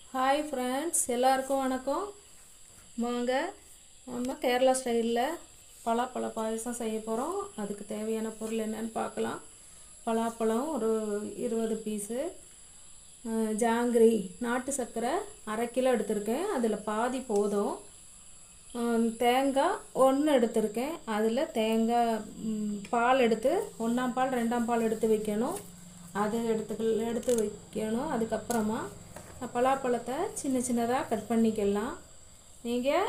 hi friends எல்லாருக்கும் வணக்கம் வாங்க நம்ம கேரளா ஸ்டைலில் பலாப்பழ பாயசம் செய்ய போகிறோம் அதுக்கு தேவையான பொருள் என்னன்னு பார்க்கலாம் பலாப்பழம் ஒரு இருபது பீஸு அஹ், ஜாங்கிரி நாட்டு சர்க்கரை அரை கிலோ எடுத்திருக்கேன் அதில் பாதி போதும் அஹ், தேங்காய் ஒன்று எடுத்திருக்கேன் அதில் தேங்காய் ம், பால் எடுத்து ஒன்றாம் பால் ரெண்டாம் பால் எடுத்து வைக்கணும் அது எடுத்துக்க எடுத்து வைக்கணும் அதுக்கப்புறமா பலாப்பழத்தை சின்ன சின்னதாக கட் பண்ணிக்கலாம் நீங்கள்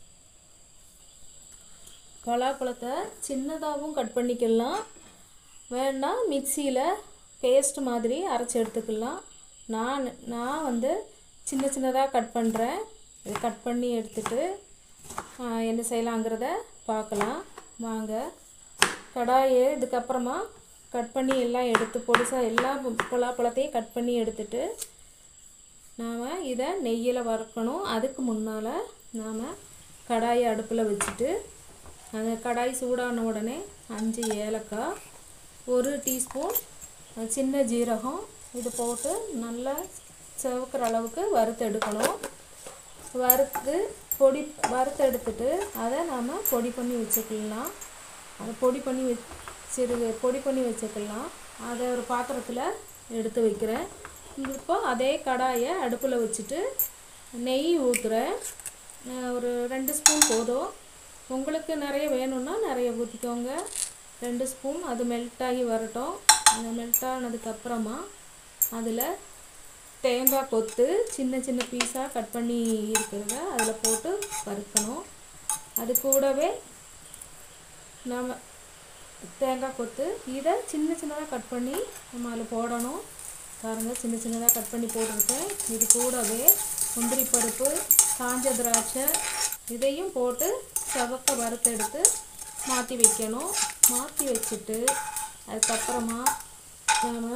பலாப்பழத்தை சின்னதாகவும் கட் பண்ணிக்கலாம் வேணா மிக்சியில் பேஸ்ட் மாதிரி அரைச்சி எடுத்துக்கலாம் நான் நான் வந்து சின்ன சின்னதாக கட் பண்ணுறேன் இதை கட் பண்ணி எடுத்துட்டு ஆ, என்ன செய்யலாங்கிறத பார்க்கலாம் வாங்க கடாயை இதுக்கப்புறமா கட் பண்ணி எல்லாம் எடுத்து பொடிசாக எல்லா பலாப்பழத்தையும் கட் பண்ணி எடுத்துட்டு நாம் இதை நெய்யில் வறுக்கணும் அதுக்கு முன்னால் நாம் கடாயை அடுப்பில் வச்சுட்டு அந்த கடாய் சூடான உடனே அஞ்சு ஏலக்காய் ஒரு டீஸ்பூன் சின்ன ஜீரகம் இது போட்டு நல்லா செவக்கிற அளவுக்கு வறுத்து எடுக்கணும் வறுத்து பொடி வறுத்து எடுத்துட்டு அதை நாம் பொடி பண்ணி வச்சுக்கலாம் அதை பொடி பண்ணி வச்சிரு பொடி பண்ணி வச்சுக்கலாம் அதை ஒரு பாத்திரத்தில் எடுத்து வைக்கிறேன் இப்போ அதே கடாயை அடுப்பில் வச்சுட்டு நெய் ஊற்றுறேன் ஒரு ரெண்டு ஸ்பூன் போதும் உங்களுக்கு நிறைய வேணும்னா நிறைய ஊற்றிக்கோங்க ரெண்டு ஸ்பூன் அது மெல்ட் ஆகி வரட்டும் அது மெல்ட் ஆனதுக்கப்புறமா அதில் தேங்காய் கொத்து சின்ன சின்ன பீஸாக கட் பண்ணி இருக்கிறத அதில் போட்டு வறுக்கணும் அது கூடவே நம்ம தேங்காய் கொத்து இதை சின்ன சின்னதாக கட் பண்ணி நம்ம அதில் போடணும் பாருங்க சின்ன சின்னதாக கட் பண்ணி போட்டிருக்கேன் இது கூடவே முந்திரி பருப்பு காஞ்ச திராட்சை இதையும் போட்டு செவக்க வறுத்து எடுத்து மாற்றி வைக்கணும் மாற்றி வச்சுட்டு அதுக்கப்புறமா நாம்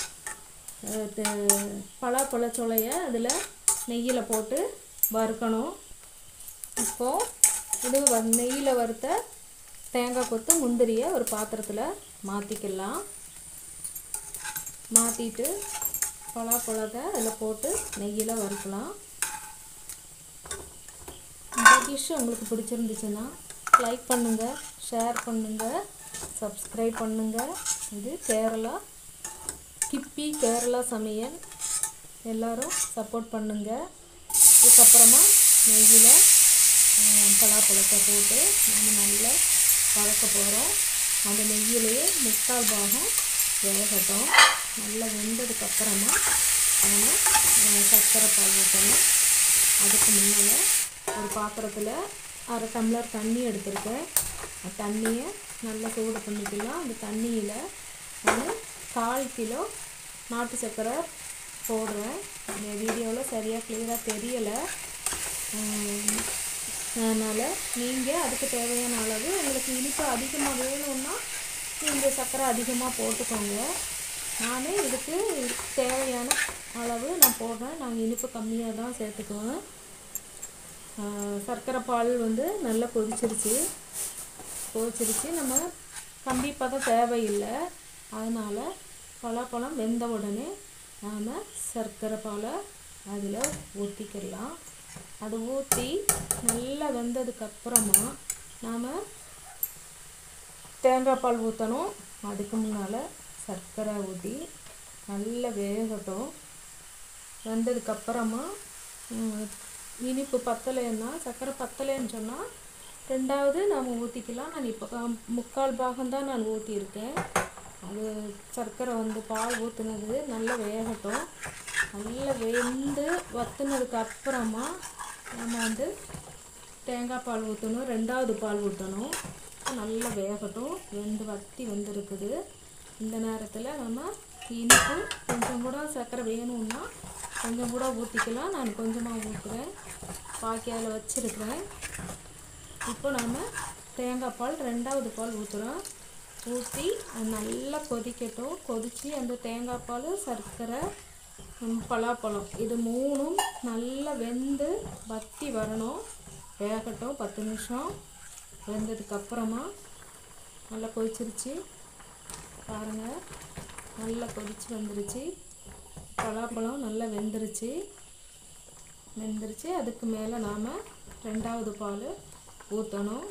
பலாப்பழச்சோலையை அதில் நெய்யில் போட்டு வறுக்கணும் இப்போது இது வ நெய்யில் வறுத்த தேங்காய் கொத்து முந்திரியை ஒரு பாத்திரத்தில் மாற்றிக்கலாம் மாற்றிட்டு பலாப்பழத்தை அதில் போட்டு நெய்யில் வறுக்கலாம் இந்த டிஷ் உங்களுக்கு பிடிச்சிருந்துச்சுன்னா லைக் பண்ணுங்கள் ஷேர் பண்ணுங்கள் சப்ஸ்கிரைப் பண்ணுங்கள் இது கேரளா கிப்பி கேரளா சமையல் எல்லாரும் சப்போர்ட் பண்ணுங்கள் இதுக்கப்புறமா நெய்யில் பலாப்பழத்தை போட்டு நம்ம நல்லா வதக்க போகிறோம் அந்த நெய்யிலேயே முக்கால் பாகம் வேகட்டும் நல்லா வெந்ததுக்கப்புறமா நம்ம அஹ், சர்க்கரை பால் ஊற்றணும் அதுக்கு முன்னால் ஒரு பாத்திரத்தில் அரை டம்ளர் தண்ணி எடுத்திருக்கேன் அந்த தண்ணியை நல்லா சூடு பண்ணிக்கலாம் அந்த தண்ணியில் நான் கால் கிலோ நாட்டு சர்க்கரை போடுறேன் இந்த வீடியோவில் சரியாக கிளியராக தெரியலை அதனால் நீங்கள் அதுக்கு தேவையான அளவு உங்களுக்கு இனிப்பு அதிகமாக வேணும்னா நீங்கள் சர்க்கரை அதிகமாக போட்டுக்கோங்க நானே இதுக்கு தேவையான அளவு நான் போடுறேன் நான் இனிப்பு கம்மியாக தான் சேர்த்துக்குவேன் ஆஹ் சர்க்கரை பால் வந்து நல்லா கொதிச்சிருச்சு கொதிச்சிருச்சு நம்ம கம்பி பதம் தேவையில்லை அதனால் பலாப்பழம் வெந்த உடனே நாம் சர்க்கரை பாலை அதில் ஊற்றிக்கிடலாம் அது ஊற்றி நல்லா வெந்ததுக்கப்புறமா நாம் தேங்காய் பால் ஊற்றணும் அதுக்கு முன்னால் சர்க்கரை ஊற்றி நல்லா வேகட்டும் வெந்ததுக்கப்புறமா ம், இனிப்பு பத்தலைன்னா சர்க்கரை பத்தலைன்னு சொன்னால் ரெண்டாவது நாம் ஊற்றிக்கலாம் நான் இப்போ கா- முக்கால் பாகம்தான் நான் ஊற்றியிருக்கேன் அது சர்க்கரை வந்து பால் ஊற்றுனது நல்லா வேகட்டும் நல்லா வெந்து வத்துனதுக்கு அப்புறமா நம்ம வந்து தேங்காய் பால் ஊற்றணும் ரெண்டாவது பால் ஊற்றணும் நல்லா வேகட்டும் வெந்து வத்தி வந்திருக்குது இந்த நேரத்தில் நம்ம இனிப்பு கொஞ்சம் கூட சர்க்கரை வேணும்னா கொஞ்சம் கூட ஊற்றிக்கலாம் நான் கொஞ்சமாக ஊற்றுறேன் பாக்கி அதில் வச்சுருக்கிறேன் இப்போ நம்ம தேங்காய் பால் ரெண்டாவது பால் ஊற்றுறோம் ஊற்றி அது நல்லா கொதிக்கட்டும் கொதித்து அந்த தேங்காய் பால் சர்க்கரை ம், பலாப்பழம் இது மூணும் நல்லா வெந்து வத்தி வரணும் வேகட்டும் பத்து நிமிஷம் வெந்ததுக்கப்புறமா நல்லா கொதிச்சிருச்சு பாருங்கள் நல்லா கொதிச்சு வந்துருச்சு பலாப்பழம் நல்லா வெந்துருச்சு வெந்துருச்சு அதுக்கு மேலே நாம் ரெண்டாவது பால் ஊற்றணும்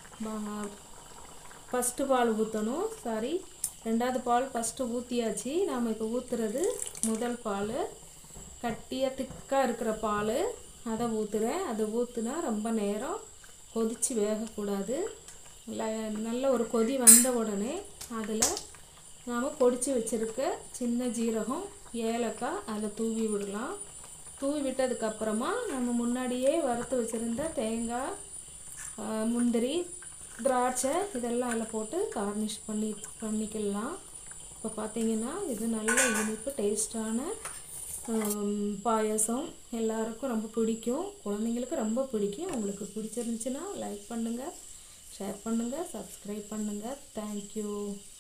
ஃபஸ்ட்டு பால் ஊற்றணும் சாரி ரெண்டாவது பால் ஃபஸ்ட்டு ஊற்றியாச்சு நாம் இப்போ ஊற்றுறது முதல் பால் கட்டியாக திக்காக இருக்கிற பால் அதை ஊற்றுறேன் அதை ஊற்றுனா ரொம்ப நேரம் கொதித்து வேகக்கூடாது ல- நல்ல ஒரு கொதி வந்த உடனே அதில் நாம் பொடிச்சு வச்சுருக்க சின்ன ஜீரகம் ஏலக்காய் அதில் தூவி விடலாம் தூவி விட்டதுக்கப்புறமா நம்ம முன்னாடியே வறுத்து வச்சுருந்த தேங்காய் ஆ, முந்திரி திராட்சை இதெல்லாம் அதில் போட்டு கார்னிஷ் பண்ணி பண்ணிக்கலாம் இப்போ பார்த்தீங்கன்னா இது நல்ல இனிப்பு டேஸ்டான பாயசம் எல்லாருக்கும் ரொம்ப பிடிக்கும் குழந்தைங்களுக்கு ரொம்ப பிடிக்கும் உங்களுக்கு பிடிச்சிருந்துச்சுன்னா லைக் பண்ணுங்கள் ஷேர் பண்ணுங்கள் சப்ஸ்கிரைப் பண்ணுங்கள் தேங்க்யூ